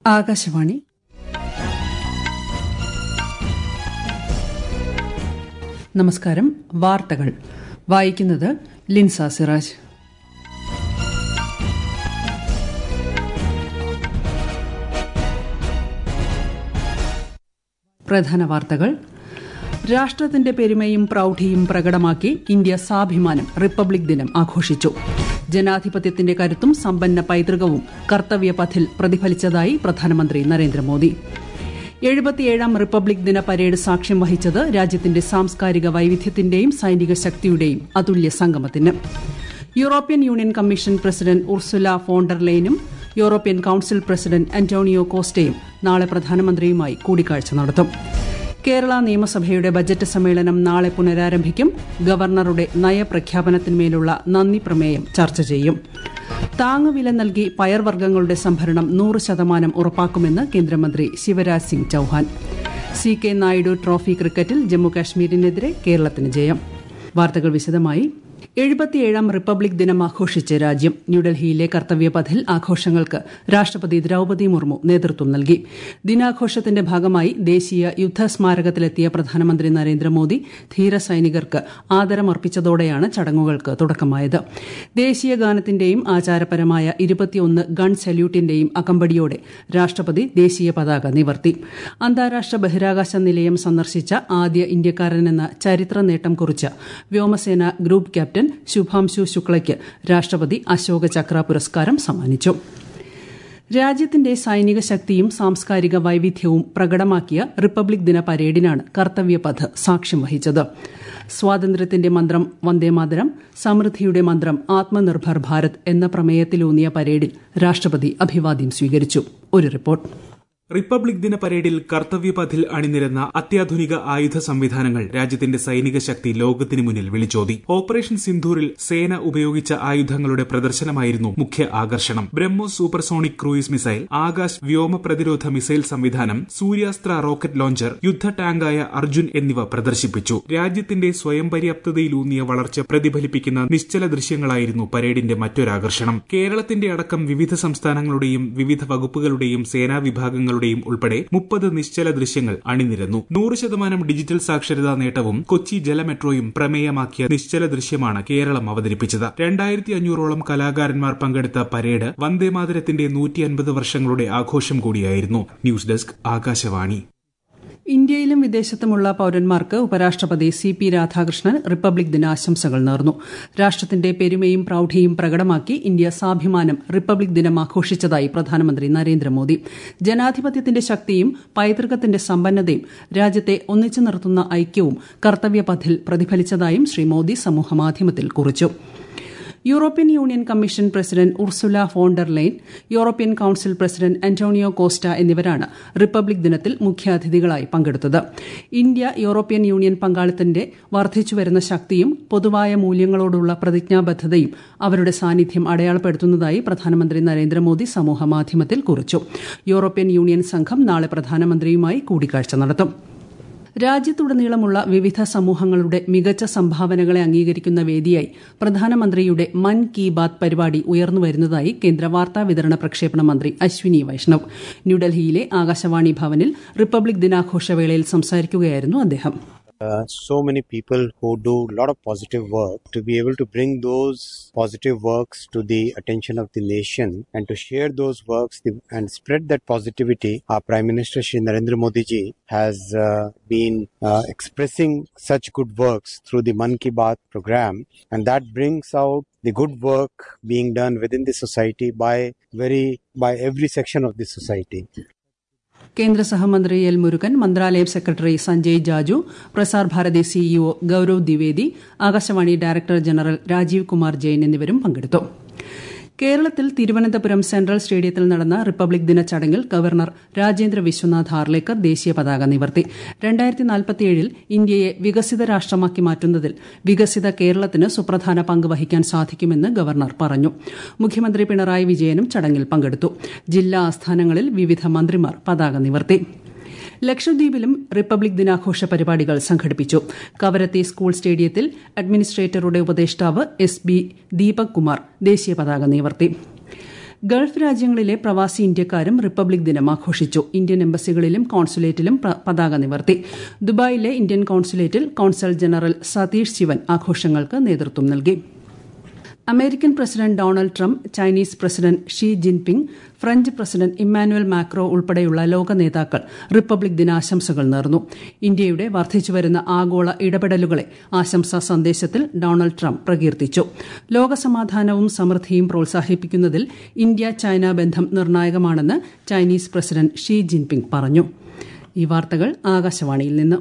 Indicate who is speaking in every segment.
Speaker 1: ആകാശവാണി നമസ്കാരം വാർത്തകൾ വായിക്കുന്നത് ലിൻസ സിറാജ് പ്രധാന വാർത്തകൾ രാഷ്ട്രത്തിന്റെ പെരുമയും പ്രൌഢിയും പ്രകടമാക്കി ഇന്ത്യ സ്വാഭിമാനം റിപ്പബ്ലിക് ദിനം ആഘോഷിച്ചു ജനാധിപത്യത്തിന്റെ കരുത്തും സമ്പന്ന പൈതൃകവും കർത്തവ്യപഥിൽ പ്രതിഫലിച്ചതായി പ്രധാനമന്ത്രി നരേന്ദ്രമോദി എഴുപത്തിയേഴാം റിപ്പബ്ലിക് ദിന പരേഡ് സാക്ഷ്യം വഹിച്ചത് രാജ്യത്തിന്റെ സാംസ്കാരിക വൈവിധ്യത്തിന്റെയും സൈനിക ശക്തിയുടെയും അതുല്യ സംഗമത്തിന് European union commission president Ursula ഫോണ്ടർലെയിനും യൂറോപ്യൻ കൌൺസിൽ പ്രസിഡന്റ് അന്റോണിയോ കോസ്റ്റയും നാളെ പ്രധാനമന്ത്രിയുമായി കൂടിക്കാഴ്ച നടത്തും കേരള നിയമസഭയുടെ ബജറ്റ് സമ്മേളനം നാളെ പുനരാരംഭിക്കും ഗവർണറുടെ നയപ്രഖ്യാപനത്തിന്മേലുള്ള നന്ദി പ്രമേയം ചർച്ച ചെയ്യും താങ്ങുവില നൽകി പയർവർഗ്ഗങ്ങളുടെ സംഭരണം നൂറ് ശതമാനം ഉറപ്പാക്കുമെന്ന് കേന്ദ്രമന്ത്രി Shivraj Singh Chouhan C K Naidu trophy ക്രിക്കറ്റിൽ ജമ്മുകാശ്മീരിനെതിരെ കേരളത്തിന് ജയം വാർത്തകൾ വിശദമായി എഴുപത്തിയേഴാം റിപ്പബ്ലിക് ദിനം ആഘോഷിച്ച് രാജ്യം ന്യൂഡൽഹിയിലെ കർത്തവ്യപഥിൽ ആഘോഷങ്ങൾക്ക് രാഷ്ട്രപതി ദ്രൌപതി മുർമു നേതൃത്വം നൽകി ദിനാഘോഷത്തിന്റെ ഭാഗമായി ദേശീയ യുദ്ധസ്മാരകത്തിലെത്തിയ പ്രധാനമന്ത്രി നരേന്ദ്രമോദി ധീര സൈനികർക്ക് ആദരമർപ്പിച്ചതോടെയാണ് ചടങ്ങുകൾക്ക് തുടക്കമായത് ദേശീയ ഗാനത്തിന്റെയും ആചാരപരമായ ഇരുപത്തിയൊന്ന് ഗൺ സല്യൂട്ടിന്റെയും അകമ്പടിയോടെ രാഷ്ട്രപതി ദേശീയ പതാക നിവർത്തി അന്താരാഷ്ട്ര ബഹിരാകാശ നിലയം സന്ദർശിച്ച ആദ്യ ഇന്ത്യക്കാരനെന്ന ചരിത്ര നേട്ടം കുറിച്ച് വ്യോമസേന ഗ്രൂപ്പ് ക്യാപ്റ്റൻ ശുഭാംശു ശുക്ലയ്ക്ക് രാഷ്ട്രപതി അശോക ചക്ര പുരസ്കാരം സമ്മാനിച്ചു രാജ്യത്തിന്റെ സൈനിക ശക്തിയും സാംസ്കാരിക വൈവിധ്യവും പ്രകടമാക്കിയ റിപ്പബ്ലിക് ദിന പരേഡിനാണ് കർത്തവ്യപഥ് സാക്ഷ്യം വഹിച്ചത് സ്വാതന്ത്ര്യത്തിന്റെ മന്ത്രം വന്ദേമാതരം സമൃദ്ധിയുടെ മന്ത്രം ആത്മനിർഭർ ഭാരത് എന്ന പ്രമേയത്തിലൂന്നിയ പരേഡിൽ രാഷ്ട്രപതി അഭിവാദ്യം സ്വീകരിച്ചു ഒരു റിപ്പോർട്ട്
Speaker 2: റിപ്പബ്ലിക് ദിന പരേഡിൽ കർത്തവ്യപഥിൽ അണിനിരന്ന അത്യാധുനിക ആയുധ സംവിധാനങ്ങൾ രാജ്യത്തിന്റെ സൈനിക ശക്തി ലോകത്തിനു മുന്നിൽ വിളിച്ചോതി ഓപ്പറേഷൻ സിന്ധൂറിൽ സേന ഉപയോഗിച്ച ആയുധങ്ങളുടെ പ്രദർശനമായിരുന്നു മുഖ്യ ആകർഷണം BrahMos supersonic cruise missile Akash വ്യോമ പ്രതിരോധ മിസൈൽ സംവിധാനം സൂര്യാസ്ത്ര റോക്കറ്റ് ലോഞ്ചർ യുദ്ധ ടാങ്കായ അർജുൻ എന്നിവ പ്രദർശിപ്പിച്ചു രാജ്യത്തിന്റെ സ്വയം പര്യാപ്തതയിലൂന്നിയ വളർച്ച പ്രതിഫലിപ്പിക്കുന്ന നിശ്ചല ദൃശ്യങ്ങളായിരുന്നു പരേഡിന്റെ മറ്റൊരാകർഷണം കേരളത്തിന്റെ അടക്കം വിവിധ സംസ്ഥാനങ്ങളുടെയും വിവിധ വകുപ്പുകളുടെയും സേനാ വിഭാഗങ്ങൾ ുടെയും ഉൾപ്പെടെ മുപ്പത് നിശ്ചല ദൃശ്യങ്ങൾ അണിനിരന്നു നൂറ് ശതമാനം ഡിജിറ്റൽ സാക്ഷരതാ നേട്ടവും കൊച്ചി ജലമെട്രോയും പ്രമേയമാക്കിയ നിശ്ചല ദൃശ്യമാണ് കേരളം അവതരിപ്പിച്ചത് രണ്ടായിരത്തി അഞ്ഞൂറോളം കലാകാരന്മാർ പങ്കെടുത്ത പരേഡ് വന്ദേമാതരത്തിന്റെ നൂറ്റി അൻപത് വർഷങ്ങളുടെ ആഘോഷം കൂടിയായിരുന്നു ന്യൂസ് ഡെസ്ക് ആകാശവാണി
Speaker 1: ഇന്ത്യയിലും വിദേശത്തുമുള്ള പൌരന്മാർക്ക് ഉപരാഷ്ട്രപതി സി പി രാധാകൃഷ്ണൻ റിപ്പബ്ലിക് ദിനാശംസകൾ നേർന്നു രാഷ്ട്രത്തിന്റെ പെരുമയും പ്രൌഢിയും പ്രകടമാക്കി ഇന്ത്യ സ്വാഭിമാനം റിപ്പബ്ലിക് ദിനം ആഘോഷിച്ചതായി പ്രധാനമന്ത്രി നരേന്ദ്രമോദി ജനാധിപത്യത്തിന്റെ ശക്തിയും പൈതൃകത്തിന്റെ സമ്പന്നതയും രാജ്യത്തെ ഒന്നിച്ചു നിർത്തുന്ന ഐക്യവും കർത്തവ്യപഥിൽ പ്രതിഫലിച്ചതായും ശ്രീ മോദി സമൂഹമാധ്യമത്തിൽ കുറിച്ചു European union commission president Ursula von der Leyen European council president Antonio Costa എന്നിവരാണ് റിപ്പബ്ലിക് ദിനത്തിൽ മുഖ്യാതിഥികളായി പങ്കെടുത്തത് ഇന്ത്യ യൂറോപ്യൻ യൂണിയൻ പങ്കാളിത്തത്തിന്റെ വർദ്ധിച്ചുവരുന്ന ശക്തിയും പൊതുവായ മൂല്യങ്ങളോടുള്ള പ്രതിജ്ഞാബദ്ധതയും അവരുടെ സാന്നിധ്യം അടയാളപ്പെടുത്തുന്നതായി പ്രധാനമന്ത്രി നരേന്ദ്രമോദി സമൂഹമാധ്യമത്തിൽ കുറിച്ചു യൂറോപ്യൻ യൂണിയൻ സംഘം നാളെ പ്രധാനമന്ത്രിയുമായി കൂടിക്കാഴ്ച നടത്തും രാജ്യത്തുടനീളമുള്ള വിവിധ സമൂഹങ്ങളുടെ മികച്ച സംഭാവനകളെ അംഗീകരിക്കുന്ന വേദിയായി പ്രധാനമന്ത്രിയുടെ മൻ കി ബാത് പരിപാടി ഉയർന്നുവരുന്നതായി കേന്ദ്ര വാർത്താ വിതരണ പ്രക്ഷേപണ മന്ത്രി അശ്വിനി വൈഷ്ണവ് ന്യൂഡൽഹിയിലെ ആകാശവാണി ഭവനിൽ റിപ്പബ്ലിക് ദിനാഘോഷവേളയിൽ സംസാരിക്കുകയായിരുന്നു അദ്ദേഹം
Speaker 3: Uh, so many people who do a lot of positive work to be able to bring those positive works to the attention of the nation and to share those works and spread that positivity. Our Prime Minister Shri Narendra Modi ji has uh, been uh, expressing such good works through the Man Ki Baat program and that brings out the good work being done within the society by very by every section of the society.
Speaker 1: കേന്ദ്ര സഹമന്ത്രി L Murugan മന്ത്രാലയം secretary Sanjay Jaju Prasar Bharati CEO Gaurav Dwivedi Akashvani director general Rajeev Kumar Jain എന്നിവരും പങ്കെടുത്തു കേരളത്തിൽ Thiruvananthapuram central സ്റ്റേഡിയത്തിൽ നടന്ന republic ദിന ചടങ്ങിൽ ഗവർണർ രാജേന്ദ്ര വിശ്വനാഥ് ഹാർലേക്കർ ദേശീയ പതാക നിവർത്തി രണ്ടായിരത്തി നാൽപ്പത്തിയേഴിൽ ഇന്ത്യയെ വികസിത രാഷ്ട്രമാക്കി മാറ്റുന്നതിൽ വികസിത കേരളത്തിന് സുപ്രധാന പങ്ക് വഹിക്കാൻ സാധിക്കുമെന്ന് ഗവർണർ പറഞ്ഞു മുഖ്യമന്ത്രി പിണറായി വിജയനും ചടങ്ങിൽ പങ്കെടുത്തു ജില്ലാ ആസ്ഥാനങ്ങളിൽ വിവിധ മന്ത്രിമാർ പതാക നിവർത്തി ലക്ഷദ്വീപിലും റിപ്പബ്ലിക് ദിനാഘോഷ പരിപാടികൾ സംഘടിപ്പിച്ചു കവരത്തി സ്കൂൾ സ്റ്റേഡിയത്തിൽ അഡ്മിനിസ്ട്രേറ്ററുടെ ഉപദേഷ്ടാവ് എസ് ബി ദീപക് കുമാർ ദേശീയ പതാക നിവർത്തി ഗൾഫ് രാജ്യങ്ങളിലെ പ്രവാസി ഇന്ത്യക്കാരും റിപ്പബ്ലിക് ദിനം ആഘോഷിച്ചു ഇന്ത്യൻ എംബസികളിലും കോൺസുലേറ്റിലും പതാക നിവർത്തി ദുബായിലെ ഇന്ത്യൻ കോൺസുലേറ്റിൽ കോൺസൽ ജനറൽ സതീഷ് ശിവൻ ആഘോഷങ്ങൾക്ക് നേതൃത്വം നൽകി American president Donald Trump Chinese president Xi Jinping French president Emmanuel Macron ഉൾപ്പെടെയുള്ള ലോക നേതാക്കൾ റിപ്പബ്ലിക് ദിനാശംസകൾ നേർന്നു ഇന്ത്യയുടെ വർദ്ധിച്ചുവരുന്ന ആഗോള ഇടപെടലുകളെ ആശംസാ സന്ദേശത്തിൽ ഡൊണാൾഡ് ട്രംപ് പ്രകീർത്തിച്ചു ലോകസമാധാനവും സമൃദ്ധിയും പ്രോത്സാഹിപ്പിക്കുന്നതിൽ ഇന്ത്യ ചൈന ബന്ധം നിർണായകമാണെന്ന് ചൈനീസ് പ്രസിഡന്റ് ഷീ ജിൻപിങ് പറഞ്ഞു ഈ വാർത്തകൾ ആകാശവാണിയിൽ നിന്ന്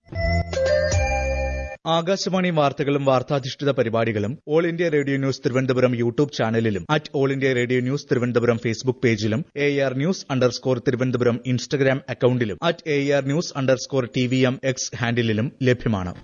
Speaker 4: ആകാശവാണി വാർത്തകളും വാർത്താധിഷ്ഠിത പരിപാടികളും All India Radio News Thiruvananthapuram YouTube ചാനലിലും at All India Radio News Thiruvananthapuram Facebook പേജിലും A R news underscore Thiruvananthapuram Instagram അക്കൌണ്ടിലും at A R news underscore T V M X ഹാൻഡിലും ലഭ്യമാണ്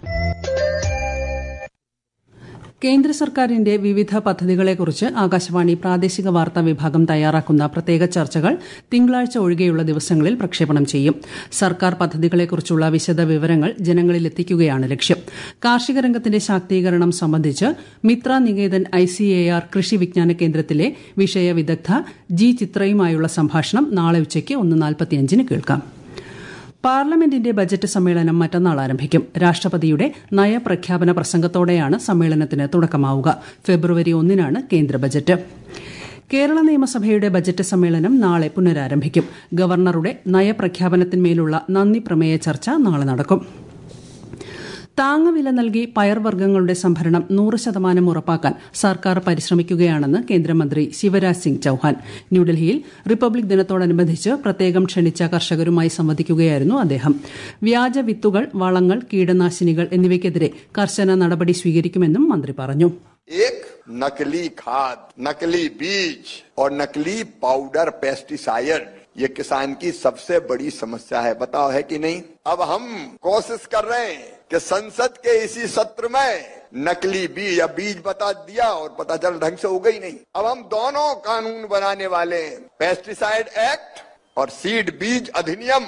Speaker 1: കേന്ദ്ര സർക്കാരിന്റെ വിവിധ പദ്ധതികളെക്കുറിച്ച് ആകാശവാണി പ്രാദേശിക വാർത്താ വിഭാഗം തയ്യാറാക്കുന്ന പ്രത്യേക ചർച്ചകൾ തിങ്കളാഴ്ച ഒഴികെയുള്ള ദിവസങ്ങളിൽ പ്രക്ഷേപണം ചെയ്യും സർക്കാർ പദ്ധതികളെക്കുറിച്ചുള്ള വിശദ വിവരങ്ങൾ ജനങ്ങളിലെത്തിക്കുകയാണ് ലക്ഷ്യം കാർഷിക രംഗത്തിന്റെ ശാക്തീകരണം സംബന്ധിച്ച് മിത്ര നികേതൻ ഐസിഎആർ കൃഷി വിജ്ഞാന കേന്ദ്രത്തിലെ വിഷയ വിദഗ്ധ ജി ചിത്രയുമായുള്ള സംഭാഷണം നാളെ ഉച്ചയ്ക്ക് ഒന്ന് നാൽപ്പത്തിയഞ്ചിന് കേൾക്കാം പാർലമെന്റിന്റെ ബജറ്റ് സമ്മേളനം മറ്റന്നാൾ ആരംഭിക്കും രാഷ്ട്രപതിയുടെ നയപ്രഖ്യാപന പ്രസംഗത്തോടെയാണ് സമ്മേളനത്തിന് തുടക്കമാവുക ഫെബ്രുവരി ഒന്നിനാണ് കേന്ദ്ര ബജറ്റ് കേരള നിയമസഭയുടെ ബജറ്റ് സമ്മേളനം നാളെ പുനരാരംഭിക്കും ഗവർണറുടെ നയപ്രഖ്യാപനത്തിന്മേലുള്ള നന്ദി പ്രമേയ ചർച്ച നാളെ നടക്കും താങ്ങുവില നൽകി പയർവർഗ്ഗങ്ങളുടെ സംഭരണം നൂറ് ശതമാനം ഉറപ്പാക്കാൻ സർക്കാർ പരിശ്രമിക്കുകയാണെന്ന് കേന്ദ്രമന്ത്രി ശിവരാജ് സിംഗ് ചൌഹാൻ ന്യൂഡൽഹിയിൽ റിപ്പബ്ലിക് ദിനത്തോടനുബന്ധിച്ച് പ്രത്യേകം ക്ഷണിച്ച കർഷകരുമായി സംവദിക്കുകയായിരുന്നു അദ്ദേഹം വ്യാജ വിത്തുകൾ വളങ്ങൾ കീടനാശിനികൾ എന്നിവയ്ക്കെതിരെ കർശന നടപടി സ്വീകരിക്കുമെന്നും മന്ത്രി പറഞ്ഞു
Speaker 5: एक नकली खाद नकली बीज और नकली पाउडर पेस्टिसाइड ये किसान की सबसे बड़ी समस्या है बताओ है कि नहीं अब हम कोशिश कर रहे हैं कि संसद के इसी सत्र में नकली बीज या बीज बता दिया और पता चल ढंग से उगा ही नहीं अब हम दोनों कानून बनाने वाले हैं पेस्टिसाइड एक्ट और सीड बीज अधिनियम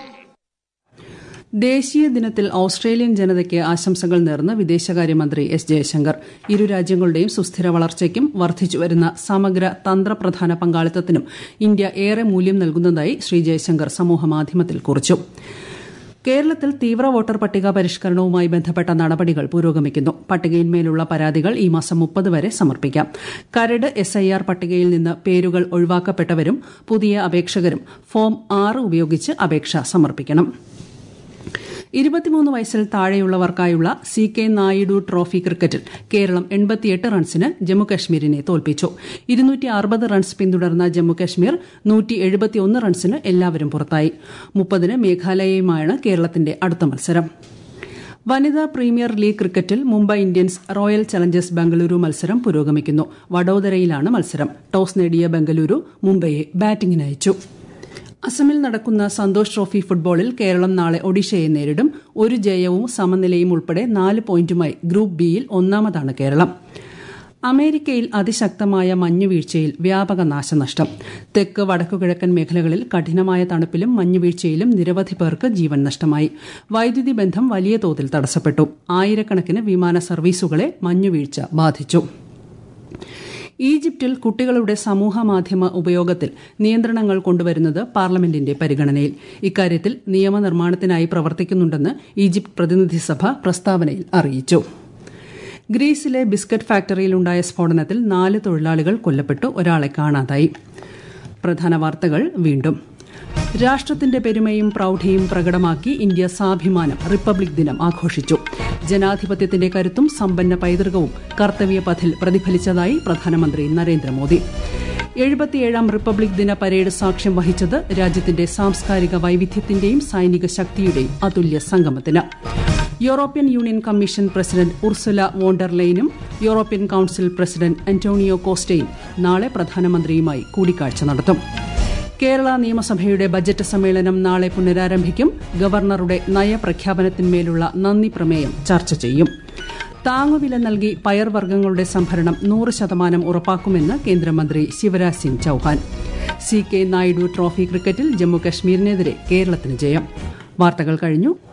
Speaker 1: ദേശീയ ദിനത്തിൽ ഓസ്ട്രേലിയൻ ജനതയ്ക്ക് ആശംസകൾ നേർന്ന് വിദേശകാര്യമന്ത്രി എസ് ജയശങ്കർ ഇരു രാജ്യങ്ങളുടെയും സുസ്ഥിര വളർച്ചയ്ക്കും വർദ്ധിച്ചുവരുന്ന സമഗ്ര തന്ത്രപ്രധാന പങ്കാളിത്തത്തിനും ഇന്ത്യ ഏറെ മൂല്യം നൽകുന്നതായി ശ്രീ ജയശങ്കർ സമൂഹമാധ്യമത്തിൽ കുറിച്ചു കേരളത്തിൽ തീവ്ര വോട്ടർ പട്ടിക പരിഷ്കരണവുമായി ബന്ധപ്പെട്ട നടപടികൾ പുരോഗമിക്കുന്നു പട്ടികയിന്മേലുള്ള പരാതികൾ ഈ മാസം മുപ്പത് വരെ സമർപ്പിക്കാം കരട് എസ്ഐആർ പട്ടികയിൽ നിന്ന് പേരുകൾ ഒഴിവാക്കപ്പെട്ടവരും പുതിയ അപേക്ഷകരും ഫോം ആറ് ഉപയോഗിച്ച് അപേക്ഷ സമർപ്പിക്കണം ഇരുപത്തിമൂന്ന് വയസ്സിൽ താഴെയുള്ളവർക്കായുള്ള സി കെ നായിഡു ട്രോഫി ക്രിക്കറ്റിൽ കേരളം എൺപത്തിയെട്ട് റൺസിന് ജമ്മുകശ്മീരിനെ തോൽപ്പിച്ചു ഇരുന്നൂറ്റി അറുപത് റൺസ് പിന്തുടർന്ന ജമ്മുകശ്മീർ നൂറ്റി എഴുപത്തിയൊന്ന് റൺസിന് എല്ലാവരും പുറത്തായി മുപ്പതിന് മേഘാലയയുമായാണ് കേരളത്തിന്റെ അടുത്ത മത്സരം വനിതാ പ്രീമിയർ ലീഗ് ക്രിക്കറ്റിൽ Mumbai Indians Royal Challengers Bengaluru മത്സരം പുരോഗമിക്കുന്നു വഡോദരയിലാണ് മത്സരം ടോസ് നേടിയ ബംഗളൂരു മുംബൈയെ ബാറ്റിംഗിനയച്ചു അസമിൽ നടക്കുന്ന സന്തോഷ് ട്രോഫി ഫുട്ബോളിൽ കേരളം നാളെ ഒഡീഷയെ നേരിടും ഒരു ജയവും സമനിലയും ഉൾപ്പെടെ നാല് പോയിന്റുമായി ഗ്രൂപ്പ് ബിയിൽ ഒന്നാമതാണ് കേരളം അമേരിക്കയിൽ അതിശക്തമായ മഞ്ഞുവീഴ്ചയിൽ വ്യാപക നാശനഷ്ടം തെക്ക് വടക്കുകിഴക്കൻ മേഖലകളിൽ കഠിനമായ തണുപ്പിലും മഞ്ഞുവീഴ്ചയിലും നിരവധി പേർക്ക് ജീവൻ നഷ്ടമായി വൈദ്യുതി ബന്ധം വലിയ തോതിൽ തടസ്സപ്പെട്ടു ആയിരക്കണക്കിന് വിമാന സർവീസുകളെ മഞ്ഞുവീഴ്ച ബാധിച്ചു ഈജിപ്തിൽ കുട്ടികളുടെ സമൂഹ മാധ്യമ ഉപയോഗത്തിൽ നിയന്ത്രണങ്ങൾ കൊണ്ടുവരുന്നത് പാർലമെന്റിന്റെ പരിഗണനയിൽ ഇക്കാര്യത്തിൽ നിയമനിർമ്മാണത്തിനായി പ്രവർത്തിക്കുന്നുണ്ടെന്ന് ഈജിപ്ത് പ്രതിനിധി സഭ പ്രസ്താവനയിൽ അറിയിച്ചു ഗ്രീസിലെ ബിസ്ക്കറ്റ് ഫാക്ടറിയിലുണ്ടായ സ്ഫോടനത്തിൽ നാല് തൊഴിലാളികൾ കൊല്ലപ്പെട്ടു ഒരാളെ കാണാതായി പ്രധാന വാർത്തകൾ വീണ്ടും രാഷ്ട്രത്തിന്റെ പെരുമയും പ്രൌഢിയും പ്രകടമാക്കി ഇന്ത്യ സ്വാഭിമാനം റിപ്പബ്ലിക് ദിനം ആഘോഷിച്ചു ജനാധിപത്യത്തിന്റെ കരുത്തും സമ്പന്ന പൈതൃകവും കർത്തവ്യപഥിൽ പ്രതിഫലിച്ചതായി പ്രധാനമന്ത്രി നരേന്ദ്രമോദി എഴുപത്തിയേഴാം റിപ്പബ്ലിക് ദിന പരേഡ് സാക്ഷ്യം വഹിച്ചത് രാജ്യത്തിന്റെ സാംസ്കാരിക വൈവിധ്യത്തിന്റെയും സൈനിക ശക്തിയുടെയും അതുല്യ സംഗമത്തിന് European union commission president Ursula വോണ്ടർലെയിനും യൂറോപ്യൻ കൌൺസിൽ പ്രസിഡന്റ് അന്റോണിയോ കോസ്റ്റയും നാളെ പ്രധാനമന്ത്രിയുമായി കൂടിക്കാഴ്ച നടത്തും കേരള നിയമസഭയുടെ ബജറ്റ് സമ്മേളനം നാളെ പുനരാരംഭിക്കും ഗവർണറുടെ നയപ്രഖ്യാപനത്തിന്മേലുള്ള നന്ദി പ്രമേയം ചർച്ച ചെയ്യും താങ്ങുവില നൽകി പയർവർഗ്ഗങ്ങളുടെ സംഭരണം നൂറ് ശതമാനം ഉറപ്പാക്കുമെന്ന് കേന്ദ്രമന്ത്രി Shivraj Singh Chouhan C K Naidu trophy ക്രിക്കറ്റിൽ ജമ്മുകശ്മീരിനെതിരെ കേരളത്തിന് ജയം വാർത്തകൾ കഴിഞ്ഞു